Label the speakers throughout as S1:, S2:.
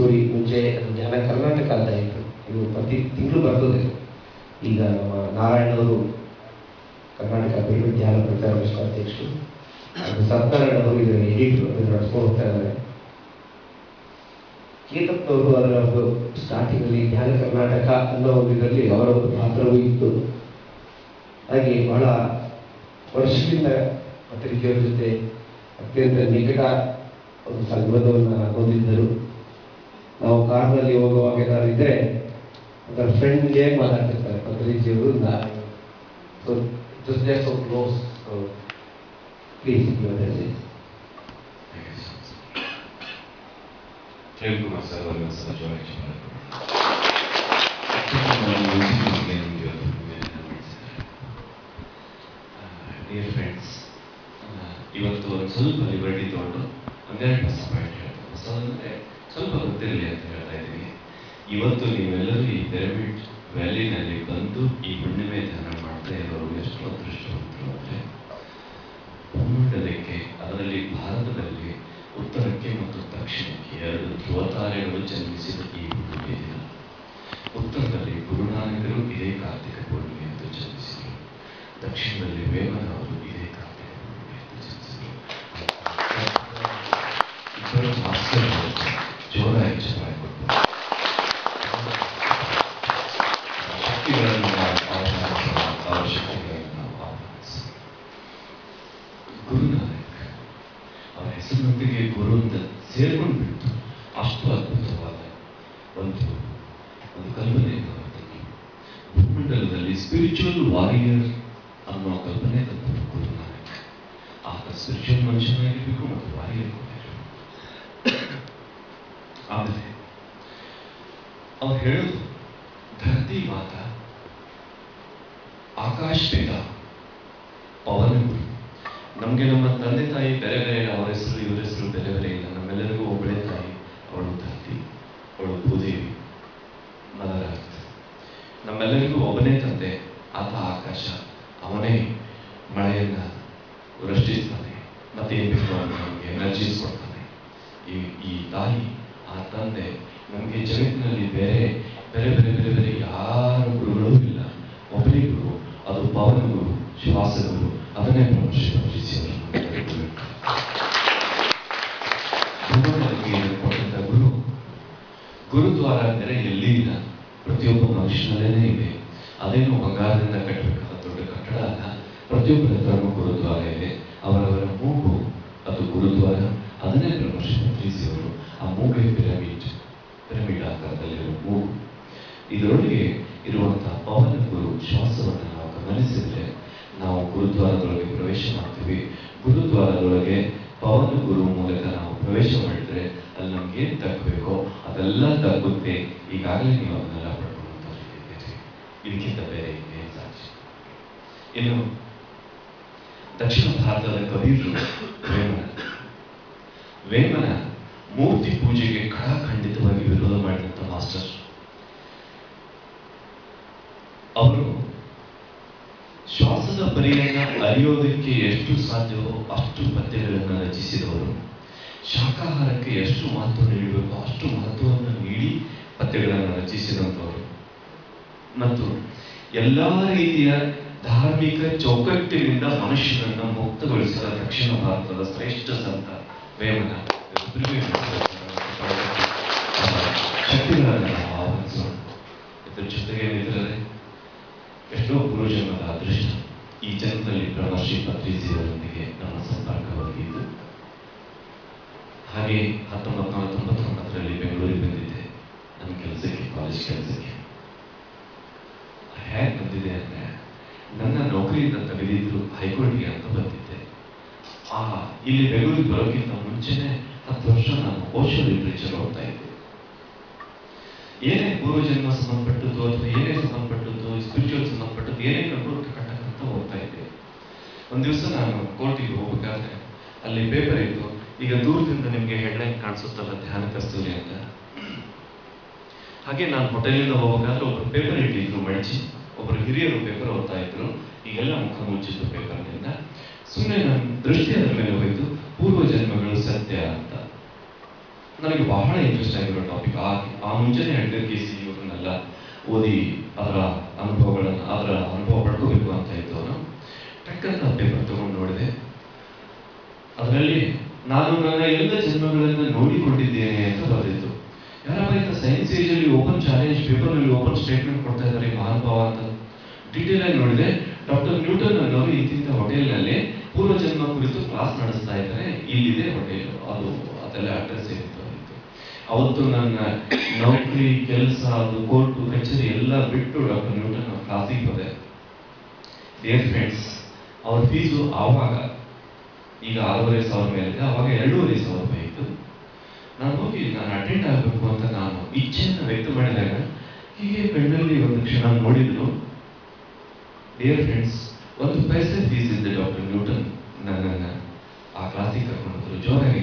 S1: ಕಸ್ತೂರಿ ಮುಂಚೆ ಅದು ಜ್ಞಾನ ಕರ್ನಾಟಕ ಅಂತ ಇತ್ತು ಇದು ಪ್ರತಿ ತಿಂಗಳು ಬರ್ತದೆ ಈಗ ನಮ್ಮ ನಾರಾಯಣವರು ಕರ್ನಾಟಕ ಬೆಳ್ಳಿ ಧ್ಯಾನ ಪ್ರಚಾರ ಟ್ರಸ್ಟ್ ಅಧ್ಯಕ್ಷರು ಅದು ಸತ್ಯನಾರಾಯಣವರು ಇದರ ಎಡಿಟರ್ ಅದನ್ನು ನಡ್ಸ್ಕೊಂಡು ಹೋಗ್ತಾ ಇದ್ದಾರೆ ಕೇತಪ್ಪನವರು ಅದರ ಒಂದು ಸ್ಟಾರ್ಟಿಂಗಲ್ಲಿ ಧ್ಯಾನ ಕರ್ನಾಟಕ ಅನ್ನೋ ಒಂದು ಇದರಲ್ಲಿ ಅವರ ಒಂದು ಪಾತ್ರವೂ ಇತ್ತು ಹಾಗೆ ಬಹಳ ವರ್ಷದಿಂದ ಪತ್ರಿಕೆಯವರ ಜೊತೆ ಅತ್ಯಂತ ನಿಕಟ ಒಂದು ಸಂಬಂಧವನ್ನು ಹೊಂದಿದ್ದರು ನಾವು ಕಾರ್ನಲ್ಲಿ ಹೋಗುವಾಗ ಏನಾದ್ರು ಇದ್ರೆ ಅದರ ಫ್ರೆಂಡ್ಗೆ ಮಾತಾಡ್ತಿರ್ತಾರೆ ಪತ್ರಿಕೆಯವರು so just just so close please
S2: Prem Kumar sir ಅವರ ಸಹ ಜೋರಾಗಿ ಡಿಯರ್ ಫ್ರೆಂಡ್ಸ್ ಇವತ್ತು ಒಂದು ಸ್ವಲ್ಪ ಲಿಬರ್ಟಿ ತಗೊಂಡು ಒಂದೆರಡು ಹೊಸ ಪಾಯಿಂಟ್ ಹೇಳ್ತೀನಿ ಹೊಸದಂದ್ರೆ ಸ್ವಲ್ಪ ಗೊತ್ತಿರಲಿ ಅಂತ ಹೇಳ್ತಾ ಇದ್ದೀನಿ ಇವತ್ತು ನೀವೆಲ್ಲರೂ ಈ ಪಿರಮಿಡ್ ವ್ಯಾಲಿನಲ್ಲಿ ಬಂದು ಈ ಹುಣ್ಣಿಮೆ ಧ್ಯಾನ ಮಾಡ್ತಾ ಇರೋರು ಎಷ್ಟು ಅದೃಷ್ಟವಂತರು ಅಂದರೆ ಭೂಮಂಡಲಕ್ಕೆ ಅದರಲ್ಲಿ ಭಾರತದಲ್ಲಿ ಉತ್ತರಕ್ಕೆ ಮತ್ತು ದಕ್ಷಿಣಕ್ಕೆ ಎರಡು ಧ್ರುವ ತಾರೆಗಳು ಜನ್ಮಿಸಿದ ಈ ಹುಣ್ಣಿಮೆ ದಿನ ಉತ್ತರದಲ್ಲಿ ಗುರುನಾನಕರು ಇದೇ ಕಾರ್ತಿಕ ಪೂರ್ಣಿಮೆ ಎಂದು ಜನ್ಮಿಸಿದರು ದಕ್ಷಿಣದಲ್ಲಿ ವೇಮನ ಅವರು ಇದೇ ಕಾರ್ತಿಕ ಪೂರ್ಣಿಮೆ ಎಂದು ಜನ್ಮಿಸಿದರು ಇಬ್ಬರು ಮಾಸ್ಟರ್ ಜೋರಾಗಿ ಚೆನ್ನಾಗಿ ಕೊಟ್ಟು ಶಕ್ತಿಗಳನ್ನು ನಾವು ಆಹ್ವಾನಿಸೋಣ ಅವರ ಶಕ್ತಿಗಳನ್ನು ನಾವು ಆಹ್ವಾನಿಸೋಣ ಗುರುನಾನಕ್ ಅವರ ಹೆಸರಿನೊಂದಿಗೆ ಗುರು ಅಂತ ಸೇರ್ಕೊಂಡು ಬಿಟ್ಟು ಅಷ್ಟು ಅದ್ಭುತವಾದ ಒಂದು ಒಂದು ಕಲ್ಪನೆಯನ್ನು ಅವರು ತಂದರು ಭೂಮಂಡಲದಲ್ಲಿ ಸ್ಪಿರಿಚುವಲ್ ವಾರಿಯರ್ ಅನ್ನೋ ಕಲ್ಪನೆ ತಂದರು ಗುರುನಾನಕ್ ಆತ ಸ್ಪಿರಿಚುವಲ್ ಮನುಷ್ಯನಾಗಿರ್ಬೇಕು ಮತ್ತು ವಾರಿಯರ್ ಕೂಡ ಇರಬೇಕು ಆಮೇಲೆ ಅವ್ರು ಹೇಳೋದು ಧರತಿ ಮಾತ ಆಕಾಶ ಪಿತ ಪವನ ಗುರು ನಮಗೆ ನಮ್ಮ ತಂದೆ ತಾಯಿ ಬೇರೆ ಬೇರೆ ಅವರ ಹೆಸರು ಇವರ ಹೆಸರು ಬೇರೆ ಬೇರೆ ಇಲ್ಲ ನಮ್ಮೆಲ್ಲರಿಗೂ ಒಬ್ಬಳೇ ತಾಯಿ ಅವಳು ಧರತಿ ಅವಳು ಭೂದೇವಿ ಮದರ ನಮ್ಮೆಲ್ಲರಿಗೂ ಒಬ್ಬನೇ ತಂದೆ ಆತ ಆಕಾಶ ಅವನೇ ಮಳೆಯನ್ನ ವೃಷ್ಟಿಸ್ತಾನೆ ಮತ್ತೆ ಏನ್ ಬೇಕು ಅಂತ ನಮಗೆ ಎನರ್ಜೀಸ್ ಕೊಡ್ತಾನೆ ಈ ಈ ತಾಯಿ ಆ ತಂದೆ ನಮಗೆ ಜಗತ್ತಿನಲ್ಲಿ ಬೇರೆ ಬೇರೆ ಬೇರೆ ಬೇರೆ ಬೇರೆ ಯಾರ ಗುರುಗಳೂ ಇಲ್ಲ ಒಬ್ಬನೇ ಗುರು ಅದು ಪವನ ಗುರು ಶ್ವಾಸ ಗುರು ಅದನ್ನೇ ಬ್ರಹ್ಮಶ್ರೀ ಭೂಮಂಡಲಕ್ಕೆ ಕೊಟ್ಟಂತ ಗುರು ಗುರುದ್ವಾರ ಅಂದರೆ ಎಲ್ಲಿ ಇಲ್ಲ ಪ್ರತಿಯೊಬ್ಬ ಮನುಷ್ಯನಲ್ಲೇನೆ ಇದೆ ಅದೇನು ಬಂಗಾರದಿಂದ ಕಟ್ಟಬೇಕಾದ ದೊಡ್ಡ ಕಟ್ಟಡ ಅಲ್ಲ ಪ್ರತಿಯೊಬ್ಬರ ಹತ್ರನೂ ಗುರುದ್ವಾರ ಇದೆ ಅವರವರ ಮೂಗು ಅದು ಗುರುದ್ವಾರ ಅದನ್ನೇ ಬ್ರಹ್ಮಶ್ರೀ ಅವರು ಆ ಮೂಗೇ ಪಿರಮಿಡ್ ಪಿರಮಿಡ್ ಆಕಾರದಲ್ಲಿರುವ ಮೂಗು ಇದರೊಳಗೆ ಇರುವಂತಹ ಪವನ ಗುರು ಶ್ವಾಸವನ್ನು ನಾವು ಗಮನಿಸಿದ್ರೆ ನಾವು ಗುರುದ್ವಾರದೊಳಗೆ ಪ್ರವೇಶ ಮಾಡ್ತೀವಿ ಗುರುದ್ವಾರದೊಳಗೆ ಪವನ ಗುರು ಮೂಲಕ ನಾವು ಪ್ರವೇಶ ಮಾಡಿದ್ರೆ ಅಲ್ಲಿ ನಮ್ಗೆ ಏನ್ ತಕ್ಕಬೇಕೋ ಅದೆಲ್ಲ ತಗ್ಗುತ್ತೆ ಈಗಾಗಲೇ ನೀವು ಅದನ್ನೆಲ್ಲ ಪಡ್ಕೊಂಡ್ಬಂದಿದ್ದೀರಿ ಇದಕ್ಕಿಂತ ಬೇರೆ ಇನ್ನೇನು ಸಾಕ್ಷಿ ಇನ್ನು ದಕ್ಷಿಣ ಭಾರತದ ಕಬೀರರು ವೇಮನ ವೇಮನ ಮೂರ್ತಿ ಪೂಜೆಗೆ ಖಡಾಖಂಡಿತವಾಗಿ ವಿರೋಧ ಮಾಡಿದಂಥ ಮಾಸ್ಟರ್ ಅವರು ಶ್ವಾಸದ ಪರಿಯನ್ನ ಅರಿಯೋದಕ್ಕೆ ಎಷ್ಟು ಸಾಧ್ಯವೋ ಅಷ್ಟು ಪದ್ಯಗಳನ್ನು ರಚಿಸಿದವರು ಶಾಕಾಹಾರಕ್ಕೆ ಎಷ್ಟು ಮಹತ್ವ ನೀಡಬೇಕೋ ಅಷ್ಟು ಮಹತ್ವವನ್ನು ನೀಡಿ ಪದ್ಯಗಳನ್ನು ರಚಿಸಿದಂಥವರು ಮತ್ತು ಎಲ್ಲಾ ರೀತಿಯ ಧಾರ್ಮಿಕ ಚೌಕಟ್ಟಿನಿಂದ ಮನುಷ್ಯನನ್ನು ಮುಕ್ತಗೊಳಿಸಿದ ದಕ್ಷಿಣ ಭಾರತದ ಶ್ರೇಷ್ಠ ಸಂತ ವೇಮನ ಇವರಿಬ್ಬರಿಗೂ ಅವರ ಶಕ್ತಿಗಳನ್ನು ನಾವು ಆಹ್ವಾನಿಸೋಣ ಇದ್ರ ಜೊತೆಗೆ ಏನಿದ್ರೆ ಎಷ್ಟೋ ಪೂರ್ವಜನ್ಮದ ಅದೃಷ್ಟ ಈ ಜನ್ಮದಲ್ಲಿ ಬ್ರಹ್ಮಶ್ರೀ ಪತ್ರಿಸಿಯವರೊಂದಿಗೆ ನಮ್ಮ ಸಂಪರ್ಕ ಒದಗಿದ್ದು ಹಾಗೆ ಹತ್ತೊಂಬತ್ತು ನೂರ ತೊಂಬತ್ತೊಂಬತ್ತರಲ್ಲಿ ಬೆಂಗಳೂರಿಗೆ ಬಂದಿದ್ದೆ ನನ್ನ ಕೆಲಸಕ್ಕೆ ಕಾಲೇಜ್ ಕೆಲಸಕ್ಕೆ ಹೇಗೆ ಬಂದಿದೆ ಅಂದ್ರೆ ನನ್ನ ನೌಕರಿಯಿಂದ ತೆಗೆದಿದ್ದು ಹೈಕೋರ್ಟ್ಗೆ ಅಂತ ಬಂದಿದ್ದೆ ಆ ಇಲ್ಲಿ ಬೆಂಗಳೂರಿಗೆ ಬರೋಕ್ಕಿಂತ ಮುಂಚೆನೆ ಹತ್ತು ವರ್ಷ ನಾನು ಓಶೋ ಲಿಟ್ರೇಚರ್ ಓದ್ತಾ ಇದ್ದೆ ಏನೇ ಪೂರ್ವಜನ್ಮ ಸಂಬಂಧಪಟ್ಟದ್ದು ಅಥವಾ ಏನೇ ಸಂಬಂಧಪಟ್ಟದ್ದು ಸ್ಪಿರಿಚುವಲ್ ಸಂಬಂಧಪಟ್ಟದ್ದು ಏನೇ ಕಂಡು ಕಟ್ಟಕ್ಕಂತ ಓದ್ತಾ ಇದ್ದೆ ಒಂದ್ ದಿವಸ ನಾನು ಕೋರ್ಟಿಗೆ ಹೋಗ್ಬೇಕಾದ್ರೆ ಅಲ್ಲಿ ಪೇಪರ್ ಇತ್ತು ಈಗ ದೂರದಿಂದ ನಿಮ್ಗೆ ಹೆಡ್ಲೈನ್ ಕಾಣಿಸುತ್ತಲ್ಲ ಧ್ಯಾನ ಕಸ್ತೂರಿ ಅಂತ ಹಾಗೆ ನಾನು ಹೋಟೆಲಿಂದ ಹೋಗ್ಬೇಕಾದ್ರೆ ಒಬ್ರು ಪೇಪರ್ ಇಟ್ಟಿದ್ರು ಮಡಚಿ ಒಬ್ರು ಹಿರಿಯರು ಪೇಪರ್ ಓದ್ತಾ ಇದ್ರು ಈಗೆಲ್ಲ ಮುಖ ಮುಚ್ಚಿದ್ದು ಪೇಪರ್ನಿಂದ ಸುಮ್ಮನೆ ನನ್ನ ದೃಷ್ಟಿ ಅದರ ಮೇಲೆ ಹೋಯ್ತು ಪೂರ್ವ ಜನ್ಮಗಳು ಸತ್ಯ ಅಂತ ನನಗೆ ಬಹಳ ಇಂಟ್ರೆಸ್ಟ್ ಆಗಿರೋ ಟಾಪಿಕ್ ಆ ಆ ಮುಂಚೆನೇ ಎಡ್ಗರ್ ಕೆ ಸಿ ಇವ್ರನ್ನೆಲ್ಲ ಓದಿ ಅದರ ಅನುಭವಗಳನ್ನು ಅದರ ಅನುಭವ ಪಡ್ಕೋಬೇಕು ಅಂತ ಇತ್ತು ಅವನು ಟಕ್ಕಂತ ಪೇಪರ್ ತಗೊಂಡು ನೋಡಿದೆ ಅದರಲ್ಲಿ ನಾನು ನನ್ನ ಎಲ್ಲ ಜನ್ಮಗಳನ್ನು ನೋಡಿಕೊಂಡಿದ್ದೇನೆ ಅಂತ ಬರೆದಿತ್ತು ಯಾರಪ್ಪ ಇಂಥ ಸೈನ್ಸ್ ಏಜಲ್ಲಿ ಓಪನ್ ಚಾಲೆಂಜ್ ಪೇಪರ್ನಲ್ಲಿ ಓಪನ್ ಸ್ಟೇಟ್ಮೆಂಟ್ ಕೊಡ್ತಾ ಇದ್ದಾರೆ ಈ ಮಹಾನುಭಾವ ಅಂತ ಡೀಟೇಲ್ ಆಗಿ ನೋಡಿದೆ ಡಾಕ್ಟರ್ ನ್ಯೂಟನ್ ಅನ್ನೋರು ಇಂತಿಂತ ಹೋಟೆಲ್ನಲ್ಲಿ ಪೂರ್ವ ಜನ್ಮ ಕುರಿತು ಕ್ಲಾಸ್ ನಡೆಸ್ತಾ ಇದ್ದಾರೆ ಇಲ್ಲಿದೆ ಹೋಟೆಲ್ ಅದು ಅದೆಲ್ಲ ಅಡ್ರೆಸ್ ಇತ್ತು ಅದಕ್ಕೆ. ಅವತ್ತು ನನ್ನ ನೌಕರಿ ಕೆಲಸ ಅದು ಕೋರ್ಟು ಕಚೇರಿ ಎಲ್ಲ ಬಿಟ್ಟು ಡಾಕ್ಟರ್ ನ್ಯೂಟನ್ ಅವ್ರ ಕ್ಲಾಸಿಗೆ ಹೋದೆ ಡಿಯರ್ ಫ್ರೆಂಡ್ಸ್ ಅವ್ರ ಫೀಸು ಆವಾಗ ಈಗ ಆರೂವರೆ ಸಾವಿರ ಮೇಲಿದೆ ಆವಾಗ ಎರಡೂವರೆ ಸಾವಿರ ರೂಪಾಯಿ ಇತ್ತು ನಾನು ಹೋಗಿ ನಾನು ಅಟೆಂಡ್ ಆಗಬೇಕು ಅಂತ ನಾನು ಇಚ್ಛೆಯನ್ನು ವ್ಯಕ್ತ ಮಾಡಿದಾಗ ಹೀಗೆ ಕಣ್ಣಲ್ಲಿ ಒಂದು ಕ್ಷಣ ನೋಡಿದ್ರು ಡಿಯರ್ ಫ್ರೆಂಡ್ಸ್ ಒಂದು ಪೈಸೆ ಫೀಸ್ ಇದ್ದೆ ಡಾಕ್ಟರ್ ನ್ಯೂಟನ್ ನನ್ನನ್ನು ಆ ಕ್ಲಾಸಿಗೆ ಕರ್ಕೊಂಡು ಹೋದ್ರು ಜೋರಾಗಿ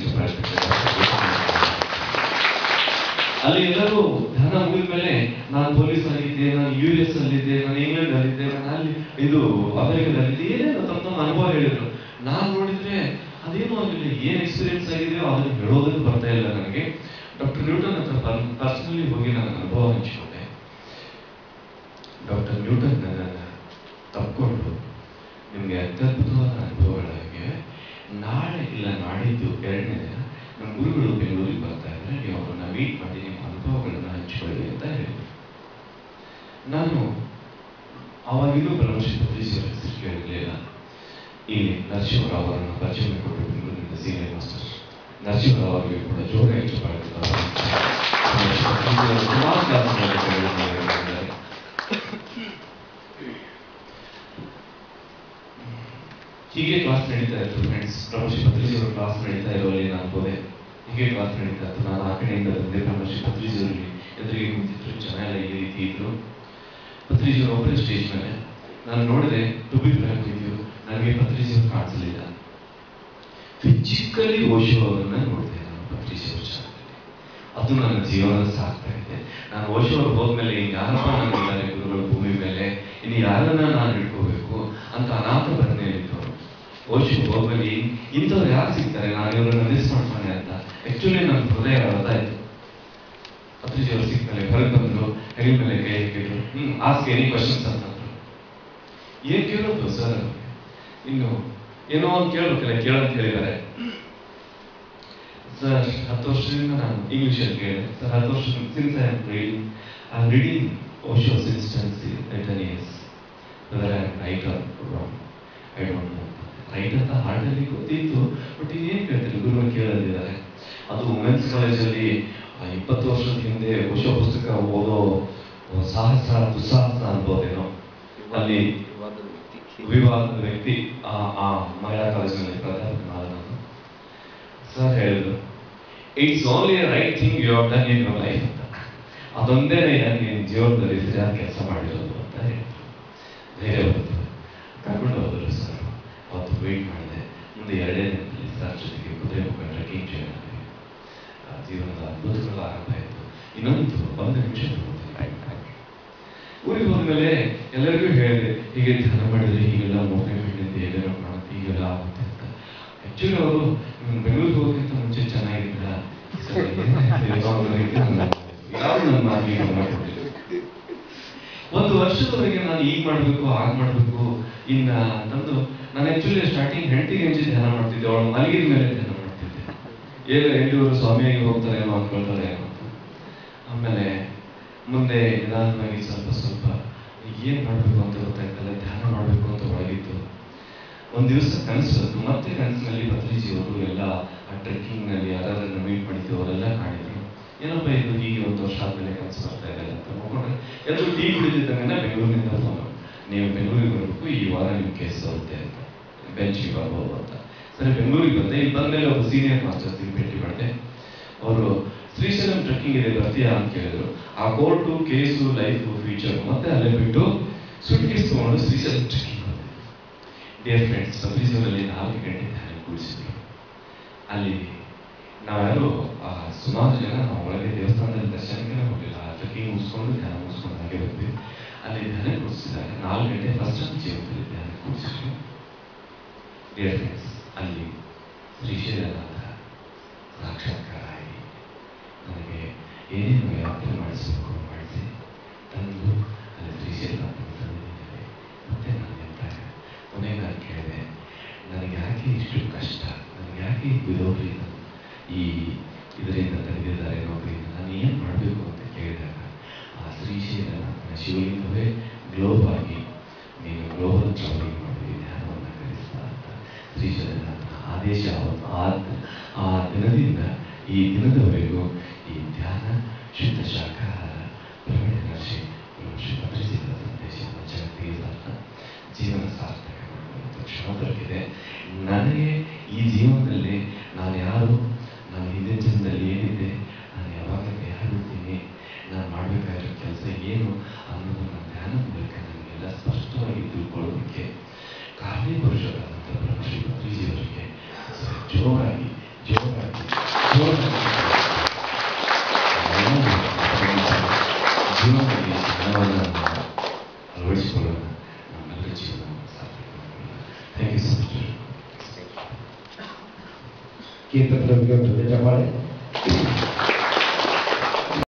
S2: ಅಲ್ಲಿ ಎಲ್ಲರೂ ಧ್ಯಾನ ಮುಗಿದ ಮೇಲೆ ನಾನು ಪೊಲೀಸ್ ಆಗಿದ್ದೆ ನಾನು ಯು ಎಸ್ ಅಲ್ಲಿದ್ದೆ ನಾನು ಇಂಗ್ಲೆಂಡ್ ಅಲ್ಲಿದ್ದೆ ನಾನು ಅಲ್ಲಿ ಇದು ಅಮೆರಿಕದಲ್ಲಿದ್ದೆ ಏನೇನೋ ತಮ್ಮ ತಮ್ಮ ಅನುಭವ ಹೇಳಿದ್ರು ನಾನು ನೋಡಿದ್ರೆ ಅದೇನೋ ಆಗಿಲ್ಲ ಏನ್ ಎಕ್ಸ್ಪೀರಿಯನ್ಸ್ ಆಗಿದೆಯೋ ಅದನ್ನು ಹೇಳೋದಕ್ಕೆ ಬರ್ತಾ ಇಲ್ಲ ನನಗೆ ಡಾಕ್ಟರ್ ನ್ಯೂಟನ್ ಹತ್ರ ಪರ್ಸನಲಿ ಹೋಗಿ ನನ್ನ ಅನುಭವ ಹಂಚಿಕೊಂಡೆ ಡಾಕ್ಟರ್ ನ್ಯೂಟನ್ ನನ್ನನ್ನು ತಪ್ಕೊಂಡು ನಿಮಗೆ ಅತ್ಯದ್ಭುತವಾದ ಅನುಭವಗಳಾಗಿವೆ ನಾಳೆ ಇಲ್ಲ ನಾಡಿದ್ದು ಎರಡನೇ ದಿನ ನಮ್ಮ ಗುರುಗಳು ಬೆಂಗಳೂರಿಗೆ ಬರ್ತಾ ಇದ್ದಾರೆ ನೀವು ಅವ್ರನ್ನ ಮೀಟ್ ಮಾಡಿ ನಿಮ್ಮ ಅನುಭವಗಳನ್ನ ಹಂಚಿಕೊಳ್ಳಿ ಅಂತ ಹೇಳಿದ್ರು ನಾನು ಆವಾಗಿನ್ನೂ ಬ್ರಹ್ಮಶ್ರೀ ಪತ್ರಿಸಿಯವರ ಹೆಸರು ಕೇಳಿರಲಿಲ್ಲ ಇಲ್ಲಿ ನರಸಿಂಹರಾವ್ ಅವರನ್ನು ಪರಿಚಯ ಮಾಡಿಕೊಟ್ಟು ಬೆಂಗಳೂರಿನಿಂದ ಸೀನಿಯರ್ ಮಾಸ್ಟರ್ ನರಸಿಂಹರಾವ್ ಅವರಿಗೆ ಕೂಡ ಜೋರಾಗಿ ಚಪ್ಪಾಳೆ ಸುಮಾರು ಕ್ಲಾಸ್ಗಳಲ್ಲಿ ಕೇಳಿದ್ದಾರೆ ಹೀಗೆ ಕ್ಲಾಸ್ ನಡೀತಾ ಇತ್ತು ಫ್ರೆಂಡ್ಸ್ ಬ್ರಹ್ಮಶ್ರೀ ಪತ್ರಿಜಿಯವರ ಕ್ಲಾಸ್ ನಡೀತಾ ಇರುವಲ್ಲಿ ನಾನು ಹೋದೆ ಹೀಗೆ ಕ್ಲಾಸ್ ನಡೀತಾ ಇತ್ತು ನಾನು ಆ ಕಡೆಯಿಂದ ಬಂದೆ ಬ್ರಹ್ಮಶ್ರೀ ಪತ್ರಿಜಿಯವರಿಗೆ ಎದುರಿಗೆ ಕುಂತಿದ್ರು ಚೆನ್ನಾಗಿ ಈ ರೀತಿ ಇದ್ರು ಪತ್ರಿಜಿಯವರು ಒಬ್ಬರೇ ಸ್ಟೇಜ್ ಮೇಲೆ ನಾನು ನೋಡಿದೆ ಟು ಬಿ ಫ್ರಾಂಕ್ ವಿತ್ ನನಗೆ ಪತ್ರಿಜಿಯವರು ಕಾಣಿಸಲಿಲ್ಲ ಫಿಸಿಕಲಿ ಓಶೋ ಅವರನ್ನ ನೋಡಿದೆ ನಾನು ಪತ್ರಿಜಿಯವ್ರ ಚಾನಲಲ್ಲಿ ಅದು ನನ್ನ ಜೀವನ ಸಾಕ್ತಾ ಇದೆ ನಾನು ಓಶೋ ಅವ್ರು ಹೋದ್ಮೇಲೆ ಇನ್ನು ಯಾರಪ್ಪ ನನಗಿದ್ದಾರೆ ಗುರುಗಳು ಭೂಮಿ ಮೇಲೆ ಇನ್ನು ಯಾರನ್ನ ನಾನು ಹಿಡ್ಕೋಬೇಕು ಅಂತ ಅನಾಥ ಪ್ರಜ್ಞೆಯಲ್ಲಿದ್ದವರು ಓಶೋ ಹೋದ್ಮೇಲೆ ಇನ್- ಇಂಥವ್ರು ಯಾರು ಸಿಗ್ತಾರೆ ನಾನು ಇವ್ರನ್ನ ಮಿಸ್ ಮಾಡ್ತಾನೆ ಅಂತ ಆಕ್ಚುಲಿ ನನ್ನ ಹೃದಯ ಅರ್ಧಾಯ್ತು ಪತ್ರಿಜಿಯವರು ಸಿಕ್ಮೇಲೆ ಹೊರಗೆ ಬಂದ್ರು ಹೆಗಲ ಮೇಲೆ ಕೈ ಹಾಕಿದ್ರು ಹ್ಮ್ ಆಸ್ಕ್ ಎನಿ ಕ್ವಶನ್ಸ್ ಅಂತಂದ್ರು ಏನ್ ಕೇಳೋದು ಸರ್ ಇನ್ನು ಏನೋ ಒಂದು ಕೇಳಬೇಕಲ್ಲ ಕೇಳಂತ ಹೇಳಿದ್ದಾರೆ ಸರ್ ಹತ್ತು ವರ್ಷದಿಂದ ನಾನು ಇಂಗ್ಲಿಷಲ್ಲಿ ಕೇಳಿದೆ ಸರ್ ಹತ್ತು ವರ್ಷ since I am reading I am reading Osho's instance return years whether I am right or wrong I don't know right ಅಂತ ಹಾರ್ಟಲ್ಲಿ ಗೊತ್ತಿತ್ತು ಬಟ್ ಇನ್ನೇನು ಕೇಳ್ತೀನಿ ಗುರು ಕೇಳೋದಿದ್ದಾರೆ ಅದು ವುಮೆನ್ಸ್ ಕಾಲೇಜಲ್ಲಿ ಇಪ್ಪತ್ತು ವರ್ಷದ ಹಿಂದೆ ಓಶೋ ಪುಸ್ತಕ ಓದೋ ಸಾಹಸ ದುಸ್ಸಾಹಸ ಅನ್ಬೋದೇನೋ ಅಲ್ಲಿ ವಿವಾದದ ವ್ಯಕ್ತಿ ಆ ಆ ಮಹಿಳಾ ಕಾಲೇಜಿನಲ್ಲಿ ಪ್ರಾಧ್ಯಾಪಕನಾದ ನಾನು ಸರ್ ಹೇಳಿದ್ರು it's only right thing you have done in your life ಅಂತ ಅದೊಂದೇ ನೀನು ಜೀವನದಲ್ಲಿ ಸರಿಯಾದ ಕೆಲಸ ಮಾಡಿರೋದು ಅಂತ ಹೇಳಿದ್ರು ಧೈರ್ಯ ಬಂತು ಕರ್ಕೊಂಡು ಹೋದ್ರು ಸರ್ ಅವತ್ತು ವೇಟ್ ಮಾಡಿದೆ ಮುಂದೆ ಎರಡೇ ದಿನದಲ್ಲಿ ಸರ್ ಜೊತೆಗೆ ಕುದುರೆ ಮುಖ ಟ್ರೆಕ್ಕಿಂಗ್ ಜಾಯ್ನ್ ಆದ್ವಿ ಆ ಜೀವನದ ಅದ್ಭುತಗಳ ಆರಂಭ ಆಯಿತು ಇನ್ನೊಂದು ಒಂದು ನಿಮಿಷ ತಗೊಳ್ತೀನಿ. ಊರಿಗೆ ಹೋದ್ಮೇಲೆ ಎಲ್ಲರಿಗೂ ಹೇಳಿದೆ ಹೀಗೆ ಧ್ಯಾನ ಮಾಡಿದ್ರೆ ಹೀಗೆಲ್ಲ ಮೂರನೇ ಫೀಲ್ಡಿಂದ ಏನೇನೋ ಮಾಡುತ್ತೆ ಹೀಗೆಲ್ಲ ಆಗುತ್ತೆ ಅಂತ ಆಕ್ಚುಲಿ ಅವರು ಬೆಂಗಳೂರಿಗೆ ಹೋಗೋಕ್ಕಿಂತ ಮುಂಚೆ ಚೆನ್ನಾಗಿದ್ರ ಯಾರು ನನ್ನ ಮಾತಿಗೆ ಗಮನ ಕೊಟ್ಟಿಲ್ಲ. ಒಂದು ವರ್ಷದವರೆಗೆ ನಾನು ಈಗ ಮಾಡಬೇಕು ಆಗ ಮಾಡಬೇಕು ಇನ್ನ ಅಂತಂದು ನಾನು ಆಕ್ಚುಲಿ ಸ್ಟಾರ್ಟಿಂಗ್ ಹೆಂಡತಿಗೆ ಹೆಂಚಿ ಧ್ಯಾನ ಮಾಡ್ತಿದ್ದೆ ಅವಳು ಮಲಗಿದ ಮೇಲೆ ಧ್ಯಾನ ಮಾಡ್ತಿದ್ದೆ ಈಗ ಹೆಂಡತಿಯವರು ಸ್ವಾಮಿಯಾಗಿ ಹೋಗ್ತಾರೇನೋ ಅನ್ಕೊಳ್ತಾರೆ ಏನೋ ಅಂತ ಆಮೇಲೆ ಮುಂದೆ ನಿಧಾನವಾಗಿ ಸ್ವಲ್ಪ ಸ್ವಲ್ಪ ಏನ್ ಮಾಡಬೇಕು ಅಂತ ಗೊತ್ತಾಯ್ತಲ್ಲ ಧ್ಯಾನ ಮಾಡಬೇಕು ಅಂತ ಒಳಗಿತ್ತು ಒಂದ್ ದಿವಸ ಕನಸು ಬಂತು ಮತ್ತೆ ಕನಸಿನಲ್ಲಿ ಭದ್ರೀಜಿಯವರು ಎಲ್ಲ ಆ ಟ್ರೆಕ್ಕಿಂಗ್ ನಲ್ಲಿ ಯಾರನ್ನ ಮೀಟ್ ಮಾಡಿದ್ದು ಅವರೆಲ್ಲ ಕಾಣಿದ್ರು ಏನಪ್ಪ ಇದು ಹೀಗೆ ಒಂದು ವರ್ಷ ಆದ್ಮೇಲೆ ಕನಸು ಬರ್ತಾ ಇದೆ ಅಂತ ನೋಡ್ಕೊಂಡ್ರೆ ಎಲ್ಲರೂ ಟೀ ಕುಡಿದಿದ್ದಂಗೆ ಬೆಂಗಳೂರಿನಿಂದ ಫೋನ್ ನೀವು ಬೆಂಗಳೂರಿಗೆ ಬರಬೇಕು ಈ ವಾರ ನಿಮ್ಮ ಕೇಸ್ ಬರುತ್ತೆ ಅಂತ ಬೆಂಚ್ಗೆ ಬರ್ಬೋದು ಅಂತ ಸರಿ ಬೆಂಗಳೂರಿಗೆ ಬಂದೆ ಇಲ್ಲಿ ಬಂದ್ಮೇಲೆ ಒಬ್ಬ ಸೀನಿಯರ್ ಮಾಸ್ಟರ್ ಭೇಟಿ ಮಾಡಿದೆ ಅವರು ಶ್ರೀಶೈಲಂ ಟ್ರೆಕ್ಕಿಂಗ್ ಇದೆ ಬರ್ತೀಯಾ ಅಂತ ಕೇಳಿದ್ರು ಆ ಕೋರ್ಟು ಕೇಸು ಲೈಫು ಫ್ಯೂಚರ್ ಮತ್ತೆ ಅಲ್ಲೇ ಬಿಟ್ಟು ಸುಟ್ ಕೇಸ್ ತಗೊಂಡು ಶ್ರೀಶೈಲಂ ಟ್ರೆಕ್ಕಿಂಗ್ ಬಂದೆ ಡಿಯರ್ ಫ್ರೆಂಡ್ಸ್ ಬದ್ರೀಶ್ವರಲ್ಲಿ ನಾಲ್ಕು ಗಂಟೆ ಧ್ಯಾನ ಕೂಡಿಸಿದ್ರು ಅಲ್ಲಿ ನಾವ್ಯಾರು ಆ ಸುಮಾರು ಜನ ನಾವು ಒಳಗೆ ದೇವಸ್ಥಾನದಲ್ಲಿ ದರ್ಶನಕ್ಕೆ ಹೋಗಲಿಲ್ಲ ಟ್ರೆಕ್ಕಿಂಗ್ ಮುಗಿಸ್ಕೊಂಡು ಧ್ಯಾನ ಮುಗಿಸ್ಕೊಂಡು ಹಾಗೆ ಬಂದ್ವಿ ಅಲ್ಲಿ ಧ್ಯಾನ ಕೂಡಿಸಿದಾಗ ನಾಲ್ಕು ಗಂಟೆ ಫಸ್ಟ್ ಟೈಮ್ ಜೀವನದಲ್ಲಿ ಧ್ಯಾನ ಕೂಡಿಸಿದ್ರು ಡಿಯರ್ ಫ್ರೆಂಡ್ಸ್ ಅಲ್ಲಿ ಶ್ರೀಶೈಲನಾಥ ಸಾಕ್ಷಾತ್ಕಾರ ಆಗಿ ಏನೇನು ಯಾತ್ರೆ ಮಾಡಿಸ್ಬೇಕು ಮಾಡಿಸಿ ತಂದು ಅಲ್ಲಿ ಶ್ರೀಶೈಲ ತಂದಿದ್ದೇವೆ ಮತ್ತೆ ನಾನು ಹೇಳ್ತಾರೆ ಕೊನೆಗೆ ನಾನು ಕೇಳಿದೆ ನನಗೆ ಯಾಕೆ ಇಷ್ಟು ಕಷ್ಟ ನನಗೆ ಯಾಕೆ ಈ ಬಿಡೋರಿ ಈ ಇದರಿಂದ ತೆಗೆದಿದ್ದಾರೆ ನೌಕರಿಯಿಂದ ನಾನು ಏನು ಮಾಡಬೇಕು ಅಂತ ಕೇಳಿದಾಗ ಆ ಶ್ರೀಶೈಲ ಶಿವಲಿಂಗವೇ ಗ್ಲೋಬ್ ಆಗಿ ನೀನು ಗ್ಲೋಬಲ್ ಟ್ರಾವೆಲಿಂಗ್ ಮಾಡಿ ಧ್ಯಾನವನ್ನು ಕಲಿಸ್ತಾ ಅಂತ ಶ್ರೀಶೈಲನಾಥನ ಆದೇಶ ಅವತ್ತು ಆ ಆ ದಿನದಿಂದ ಈ ದಿನದವರೆಗೂ ಈ ಧ್ಯಾನ ಶುದ್ಧ ಶಾಖಾಹಾರ ಪ್ರವೀಣ ನರ್ಸಿ ಶ್ರೀಮತಿಸಿದ ಸಂದೇಶವನ್ನು ಜಗತ್ತಿಗೆ ತನ್ನ ಜೀವನ ಸಾರ್ಥಕ ಮಾಡುವಂಥ ಕ್ಷಣ ದೊರಕಿದೆ ನನಗೆ ಈ ಜೀವನದಲ್ಲಿ ನಾನು ಯಾರು ನಾನು ಹಿಂದಿನ ಜನ್ಮದಲ್ಲಿ ಏನಿದೆ ನಾನು ಯಾವಾಗ ದೇಹ ಬಿಡ್ತೀನಿ ನಾನು ಮಾಡಬೇಕಾಗಿರೋ ಕೆಲಸ ಏನು ಅನ್ನೋದನ್ನು ಧ್ಯಾನ ಮೂಲಕ ನನಗೆಲ್ಲ ಸ್ಪಷ್ಟವಾಗಿ ತಿಳ್ಕೊಳ್ಳೋದಕ್ಕೆ ಕಾರಣೀಪುರುಷರಾದಂಥ ಬ್ರಹ್ಮ ಶ್ರೀ ಭದ್ರೀಜಿಯವರಿಗೆ ಜೋರಾಗಿ ಜೋರಾಗಿ ಜೋರಾಗಿ ಜೀವನದಲ್ಲಿ ಜ್ಞಾನವನ್ನು ಅಳವಡಿಸಿಕೊಳ್ಳೋಣ ನಮ್ಮೆಲ್ಲರ ಜೀವನವನ್ನು ಸಾರ್ಥಕ ಮಾಡಿಕೊಳ್ಳೋಣ ಥ್ಯಾಂಕ್ ಯು ಸೊ ಮಚ್
S1: ಕೀರ್ತನ ಒಂದು ಜೊತೆ ಮಾಡಿ